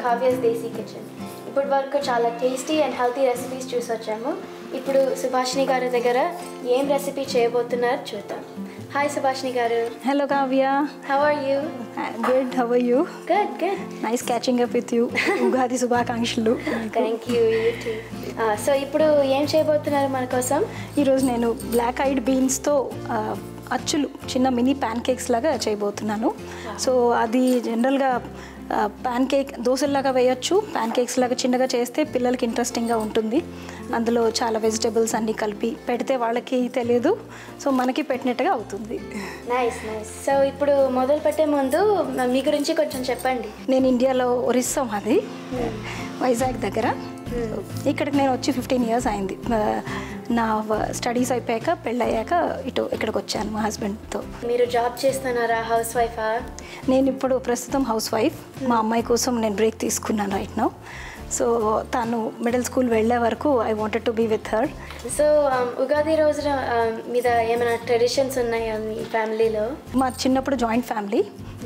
కావ్యస్ దేశీ kitchen ఇప్పటి వరకు చాలా టేస్టీ అండ్ హెల్తీ రెసిపీస్ చూసి వచ్చాము ఇప్పుడు సుభాషిణి గారి దగ్గర ఏం రెసిపీ చేయబోతున్నారో చూద్దాం hi Subhashini garu hello Kavya how are you good have you good good nice catching up with you Ugadi శుభాకాంక్షలు thank you you too so ఇప్పుడు ఏం చేయబోతున్నారు మన కోసం ఈరోజు నేను బ్లాక్ ఐడ్ బీన్స్తో అచ్చులు చిన్న మినీ ప్యాన్ కేక్స్ లాగా చేయబోతున్నాను సో అది జనరల్గా ప్యాన్ కేక్ దోశల్లాగా వేయొచ్చు ప్యాన్ కేక్స్ లాగా చిన్నగా చేస్తే పిల్లలకి ఇంట్రెస్టింగ్గా ఉంటుంది అందులో చాలా వెజిటబుల్స్ అన్నీ కలిపి పెడితే వాళ్ళకి తెలియదు సో మనకి పెట్టినట్టుగా అవుతుంది నైస్ నైస్ సో ఇప్పుడు మొదలు పెట్టే ముందు మీ గురించి కొంచెం చెప్పండి నేను ఇండియాలో ఒరిస్సా మాది వైజాగ్ దగ్గర ఇక్కడికి నేను వచ్చి ఫిఫ్టీన్ ఇయర్స్ అయింది ఆ, నా స్టడీస్ అయిపోయాక పెళ్ళయ్యాక ఇటు ఇక్కడికి వచ్చాను మా హస్బెండ్తో మీరు జాబ్ చేస్తున్నారా హౌస్ వైఫా నేను ఇప్పుడు ప్రస్తుతం హౌస్ వైఫ్ మా అమ్మాయి కోసం నేను బ్రేక్ తీసుకున్నాను రైట్ నౌ సో తను మిడిల్ స్కూల్ వెళ్ళే వరకు I wanted to be with her so Ugadi రోజున um, మీద ఏమైనా ట్రెడిషన్స్ ఉన్నాయా మీ ఫ్యామిలీలో మా చిన్నప్పుడు జాయింట్ ఫ్యామిలీ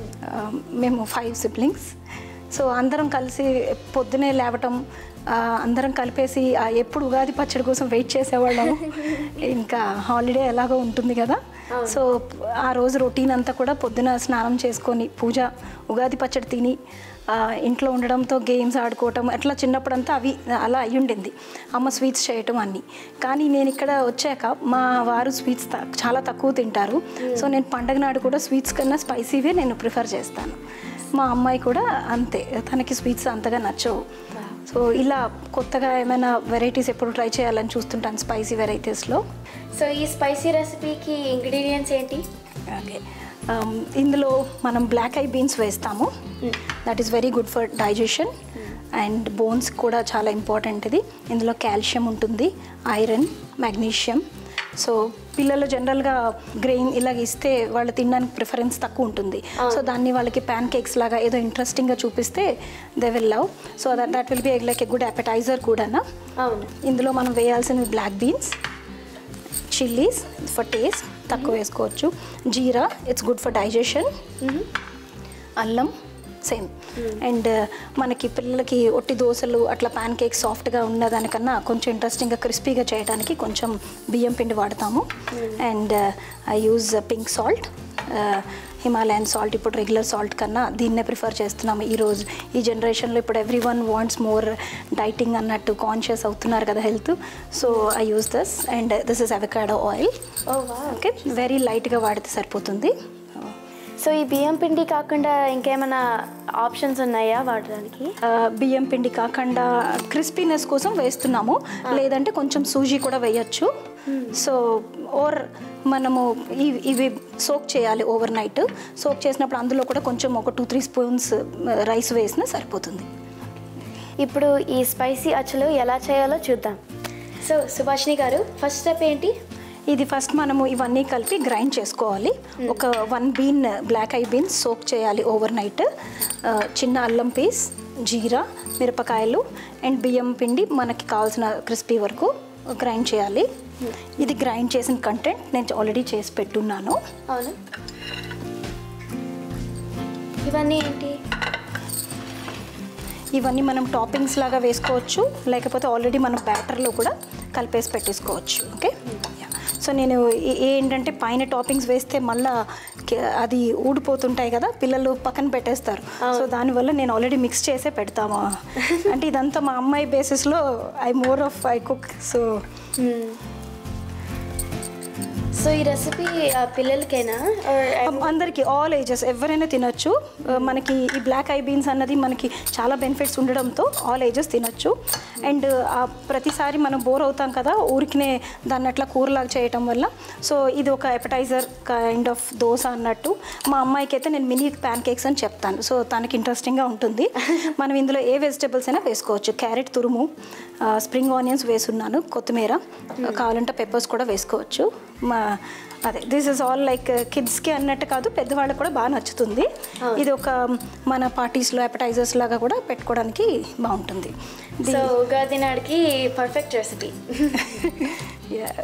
మేము ఫైవ్ సిబ్లింగ్స్ సో అందరం కలిసి పొద్దునే లేవటం ఆ, అందరం కలిపేసి ఆ, ఎప్పుడు ఉగాది పచ్చడి కోసం వెయిట్ చేసేవాళ్ళం ఇంకా హాలిడే ఎలాగో ఉంటుంది కదా సో ఆ రోజు రొటీన్ అంతా కూడా పొద్దున స్నానం చేసుకొని పూజ ఉగాది పచ్చడి తిని ఆ, ఇంట్లో ఉండడంతో గేమ్స్ ఆడుకోవటం అట్లా చిన్నప్పుడంతా అవి అలా అయి ఉండింది అమ్మ స్వీట్స్ చేయటం అన్నీ కానీ నేను ఇక్కడ వచ్చాక మా వారు స్వీట్స్ త- చాలా తక్కువ తింటారు సో నేను పండగ నాడు కూడా స్వీట్స్ కన్నా స్పైసీవే నేను ప్రిఫర్ చేస్తాను మా అమ్మాయి కూడా అంతే తనకి స్వీట్స్ అంతగా నచ్చవు సో ఇలా కొత్తగా ఏమైనా వెరైటీస్ ఎప్పుడు ట్రై చేయాలని చూస్తుంటాను స్పైసీ వెరైటీస్లో సో ఈ స్పైసీ రెసిపీకి ఇంగ్రీడియంట్స్ ఏంటి ఓకే ఇందులో మనం బ్లాక్ ఐ బీన్స్ వేస్తాము that is very good for digestion and bones కూడా చాలా ఇంపార్టెంట్ ఇది ఇందులో కాల్షియం ఉంటుంది ఐరన్ మెగ్నీషియం సో పిల్లలు జనరల్గా గ్రెయిన్ ఇలాగ ఇస్తే వాళ్ళు తినడానికి ప్రిఫరెన్స్ తక్కువ ఉంటుంది సో దాన్ని వాళ్ళకి ప్యాన్ కేక్స్ లాగా ఏదో ఇంట్రెస్టింగ్గా చూపిస్తే they will love so that that will be like a good appetiser కూడానా అవును ఇందులో మనం వేయాల్సినవి black beans chillies for taste తక్కువ వేసుకోవచ్చు జీరా ఇట్స్ గుడ్ ఫర్ డైజెషన్ అల్లం సేమ్ అండ్ మనకి పిల్లలకి ఒట్టి దోశలు అట్లా ప్యాన్ కేక్ సాఫ్ట్గా ఉన్నదానికన్నా కొంచెం ఇంట్రెస్టింగ్గా క్రిస్పీగా చేయడానికి కొంచెం బియ్యం పిండి వాడతాము and I use pink salt Himalayan salt ఇప్పుడు రెగ్యులర్ సాల్ట్ కన్నా దీన్నే ప్రిఫర్ చేస్తున్నాము ఈరోజు ఈ జనరేషన్లో ఇప్పుడు everyone wants more dieting అన్నట్టు కాన్షియస్ అవుతున్నారు కదా health so I use this and this is avocado oil oh wow okay very లైట్గా వాడితే సరిపోతుంది సో ఈ బియ్యం పిండి కాకుండా ఇంకేమైనా ఆప్షన్స్ ఉన్నాయా వాడడానికి ఆ, బియ్యం పిండి కాకుండా క్రిస్పీనెస్ కోసం వేస్తున్నాము లేదంటే కొంచెం సూజీ కూడా వేయచ్చు సో ఓర్ మనము ఇవి ఇవి సోక్ చేయాలి ఓవర్ నైట్ సోక్ చేసినప్పుడు అందులో కూడా కొంచెం ఒక టూ త్రీ స్పూన్స్ రైస్ వేసినా సరిపోతుంది ఇప్పుడు ఈ స్పైసీ అచ్చులు ఎలా చేయాలో చూద్దాం సో సుభాషిణి గారు ఫస్ట్ స్టెప్ ఏంటి ఇది ఫస్ట్ మనము ఇవన్నీ కలిపి గ్రైండ్ చేసుకోవాలి ఒక one bean black eye bean soak చేయాలి ఓవర్ నైట్ చిన్న అల్లం పీస్ జీరా మిరపకాయలు అండ్ బియ్యం పిండి మనకి కావాల్సిన క్రిస్పీ వరకు గ్రైండ్ చేయాలి ఇది గ్రైండ్ చేసిన కంటెంట్ నేను ఆల్రెడీ చేసి పెట్టున్నాను అవును ఇవన్నీ ఏంటి ఇవన్నీ మనం టాపింగ్స్ లాగా వేసుకోవచ్చు లేకపోతే ఆల్రెడీ మనం బ్యాటర్లో కూడా కలిపేసి పెట్టేసుకోవచ్చు ఓకే సో నేను ఏ- ఏంటంటే పైన టాపింగ్స్ వేస్తే మళ్ళా కే- అది ఊడిపోతుంటాయి కదా పిల్లలు పక్కన పెట్టేస్తారు సో దానివల్ల నేను ఆల్రెడీ మిక్స్ చేసే పెడతాము అంటే ఇదంతా మా అమ్మాయి బేసిస్లో I more of I cook so so ఈ రెసిపీ పిల్లలకేనా Or- అందరికి ఆల్ ఏజెస్ ఎవరైనా తినొచ్చు ఆ, మనకి ఈ బ్లాక్ ఐ బీన్స్ అన్నది మనకి చాలా బెనిఫిట్స్ ఉండడంతో ఆల్ ఏజెస్ తినొచ్చు అండ్ ప్రతిసారి మనం బోర్ అవుతాం కదా ఊరికినే దాన్ని అట్లా కూరలాగా చేయటం వల్ల సో ఇది ఒక ఎపటైజర్ కైండ్ ఆఫ్ దోశ అన్నట్టు మా అమ్మాయికి అయితే నేను మినీ ప్యాన్ కేక్స్ అని చెప్తాను సో తనకి ఇంట్రెస్టింగ్గా ఉంటుంది మనం ఇందులో ఏ వెజిటబుల్స్ అయినా వేసుకోవచ్చు క్యారెట్ తురుము స్ప్రింగ్ ఆనియన్స్ వేసున్నాను కొత్తిమీర కావాలంటే పెప్పర్స్ కూడా వేసుకోవచ్చు మా అదే దిస్ ఇస్ ఆల్ లైక్ కిడ్స్కి అన్నట్టు కాదు పెద్దవాళ్ళకి కూడా బాగా నచ్చుతుంది ఇది ఒక మన పార్టీస్లో అపటైజర్స్ లాగా కూడా పెట్టుకోవడానికి బాగుంటుంది సో ఉగాది నాడికి పర్ఫెక్ట్ రెసిపీ Yeah.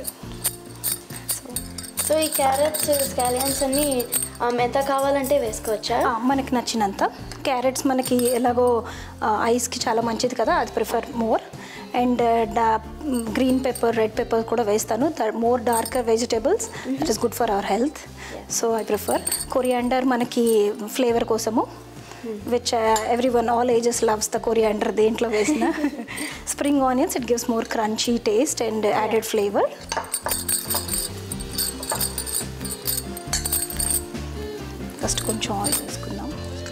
సో ఈ క్యారెట్స్ స్కాలియన్స్ అన్ని um, ఎంత కావాలంటే వేసుకోవచ్చా ఆ, మనకి నచ్చినంత క్యారెట్స్ మనకి ఎలాగో ఐస్కి చాలా మంచిది కదా అది prefer more and the green pepper red pepper కూడా వేస్తాను more darker vegetables it is good for our health so I prefer coriander మనకి ఫ్లేవర్ కోసము which everyone all ages loves the coriander దేంట్లో వేసిన spring onions it gives more crunchy taste and added flavour first కొంచెం oil వేసుకుందాం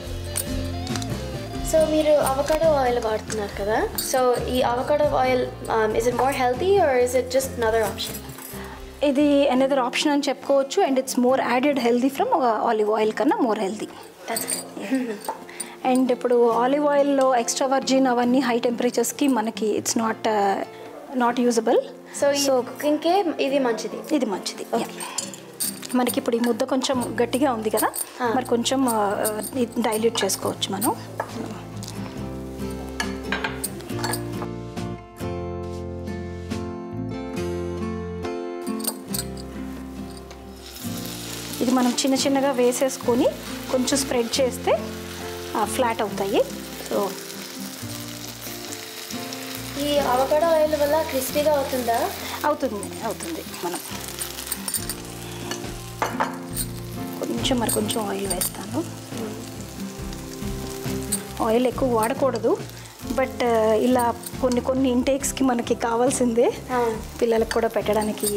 so మీరు avocado oil వాడుతున్నారు కదా so ఈ avocado oil is it more healthy or is it just another option ఇది another option అని చెప్పుకోవచ్చు and it's more added healthy from olive oil కన్నా మోర్ హెల్దీ అండ్ ఇప్పుడు ఆలివ్ ఆయిల్లో ఎక్స్ట్రా వర్జిన్ అవన్నీ హై టెంపరేచర్స్కి మనకి it's not not usable so ఈ కుకింగ్కే ఇది మంచిది ఇది మంచిది మనకి ఇప్పుడు ఈ ముద్ద కొంచెం గట్టిగా ఉంది కదా Ah. మరి కొంచెం డైల్యూట్ చేసుకోవచ్చు మనం ఇది మనం చిన్న చిన్నగా వేసేసుకొని కొంచెం స్ప్రెడ్ చేస్తే ఫ్లాట్ అవుతాయి సో ఈ అవకాడో ఆయిల్ వల్ల క్రిస్పీగా అవుతుందా అవుతుంది అవుతుంది మనం కొంచెం మరి కొంచెం ఆయిల్ వేస్తాను ఆయిల్ ఎక్కువ వాడకూడదు బట్ ఇలా కొన్ని కొన్ని ఇంటేక్స్కి మనకి కావాల్సిందే అవును. పిల్లలకు కూడా పెట్టడానికి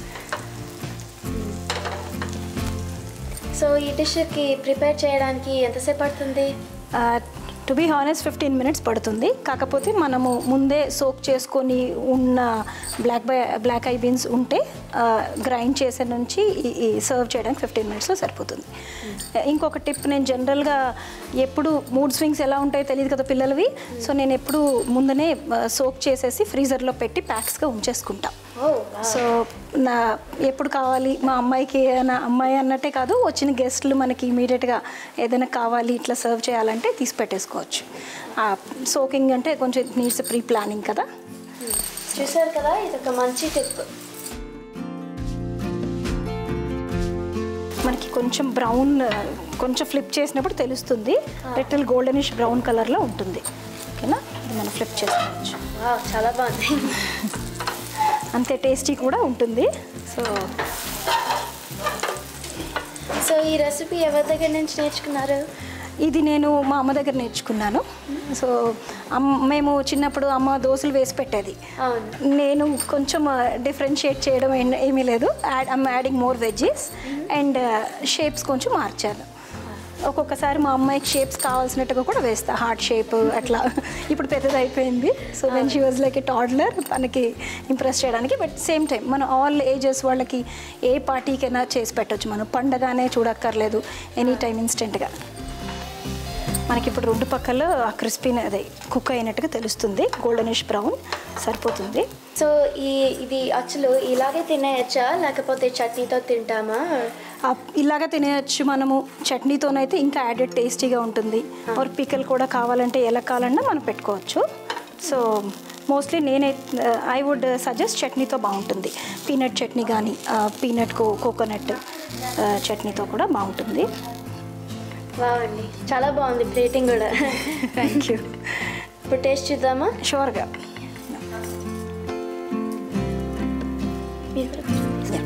సో ఈ డిష్కి ప్రిపేర్ చేయడానికి ఎంతసేపు పడుతుంది to be honest fifteen minutes పడుతుంది కాకపోతే మనము ముందే సోక్ చేసుకొని ఉన్న black by black eye beans ఉంటే గ్రైండ్ చేసే నుంచి ఈ సర్వ్ చేయడానికి ఫిఫ్టీన్ మినిట్స్లో సరిపోతుంది ఇంకొక టిప్ నేను జనరల్గా ఎప్పుడు మూడ్ స్వింగ్స్ ఎలా ఉంటాయో తెలియదు కదా పిల్లలవి సో నేను ఎప్పుడు ముందనే సోక్ చేసేసి ఫ్రీజర్లో పెట్టి ప్యాక్స్గా ఉంచేసుకుంటా ఓ సో నా ఎప్పుడు కావాలి మా అమ్మాయికి నా అమ్మాయి అన్నట్టే కాదు వచ్చిన గెస్ట్లు మనకి ఇమీడియట్గా ఏదైనా కావాలి ఇట్లా సర్వ్ చేయాలంటే తీసి పెట్టేసుకోవచ్చు సోకింగ్ అంటే కొంచెం నీడ్స్ ప్రీ ప్లానింగ్ కదా చూసారు కదా ఇది ఒక మంచి టిప్ మనకి కొంచెం బ్రౌన్ కొంచెం ఫ్లిప్ చేసినప్పుడు తెలుస్తుంది లిటిల్ గోల్డెనిష్ బ్రౌన్ కలర్లో ఉంటుంది ఓకేనా ఇది మనం ఫ్లిప్ చేసుకోవచ్చు వావ్ చాలా బాగుంది అంతే టేస్టీ కూడా ఉంటుంది సో సో ఈ రెసిపీ ఎవరి దగ్గర నుంచి నేర్చుకున్నారు ఇది నేను మా అమ్మ దగ్గర నేర్చుకున్నాను సో అమ్ మేము చిన్నప్పుడు అమ్మ దోశలు వేసి పెట్టేది అవును నేను కొంచెం డిఫరెన్షియేట్ చేయడం ఏం- ఏమీ లేదు add I'm adding more veggies and shapes కొంచెం మార్చాను ఒక్కొక్కసారి మా అమ్మాయికి షేప్స్ కావాల్సినట్టుగా కూడా వేస్తా హార్ట్ షేప్ అట్లా ఇప్పుడు పెద్దది అయిపోయింది so when she was like a toddler తనకి ఇంప్రెస్ చేయడానికి బట్ సేమ్ టైం మనం ఆల్ ఏజెస్ వాళ్ళకి ఏ పార్టీకైనా చేసి పెట్టొచ్చు మనం పండగానే చూడక్కర్లేదు ఎనీ టైం ఇన్స్టెంట్గా మనకి ఇప్పుడు రెండు పక్కల ఆ క్రిస్పీ అదే కుక్ అయినట్టుగా తెలుస్తుంది గోల్డెనిష్ బ్రౌన్ సరిపోతుంది సో ఈ ఇది అసలు ఇలాగే తినేయచ్చా లేకపోతే చట్నీతో తింటామా ఆ ఇలాగ తినేయచ్చు మనము చట్నీతోనైతే ఇంకా యాడెడ్ టేస్టీగా ఉంటుంది ఆర్ పికల్ కూడా కావాలంటే ఎలా కావాలన్నా మనం పెట్టుకోవచ్చు సో మోస్ట్లీ నేనే ఐ వుడ్ సజెస్ట్ చట్నీతో బాగుంటుంది పీనట్ చట్నీ కానీ పీనట్ కో కోకోనట్ చట్నీతో కూడా బాగుంటుంది బాగుంది చాలా బాగుంది ప్లేటింగ్ కూడా థ్యాంక్ యూ ఇప్పుడు టేస్ట్ చూద్దామా షూర్గా మీరు కూడా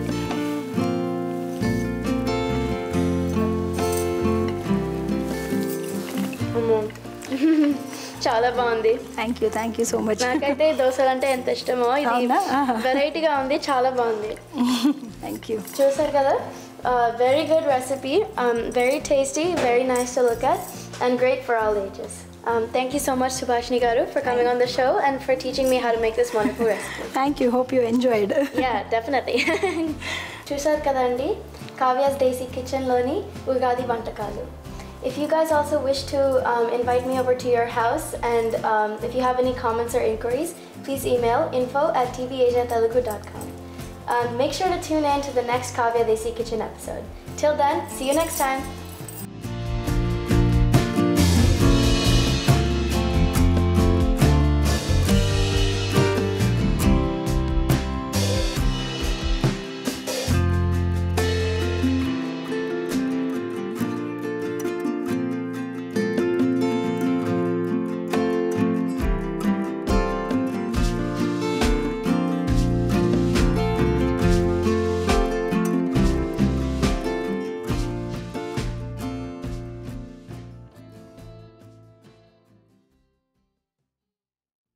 అమ్మో చాలా బాగుంది thank you thank you so much నాకైతే ఈ దోశలు అంటే ఎంత ఇష్టమో ఇది అవునా? ఆహా. వెరైటీగా ఉంది చాలా బాగుంది థ్యాంక్ యూ చూసారు కదా very good recipe very tasty very nice to look at and great for all ages thank you so much Subhashini garu for coming on the show and for teaching me how to make this wonderful recipe thank you hope you enjoyed yeah definitely చూసారు కదండి కావ్యాస్ డేసీ కిచెన్లోని ఉగాది వంటకాలు If you guys also wish to um, invite me over to your house and um, if you have any comments or inquiries, please email info at tvasiatelugu.com. Um, make sure to tune in to the next Kavya Desi Kitchen episode. Till then, see you next time.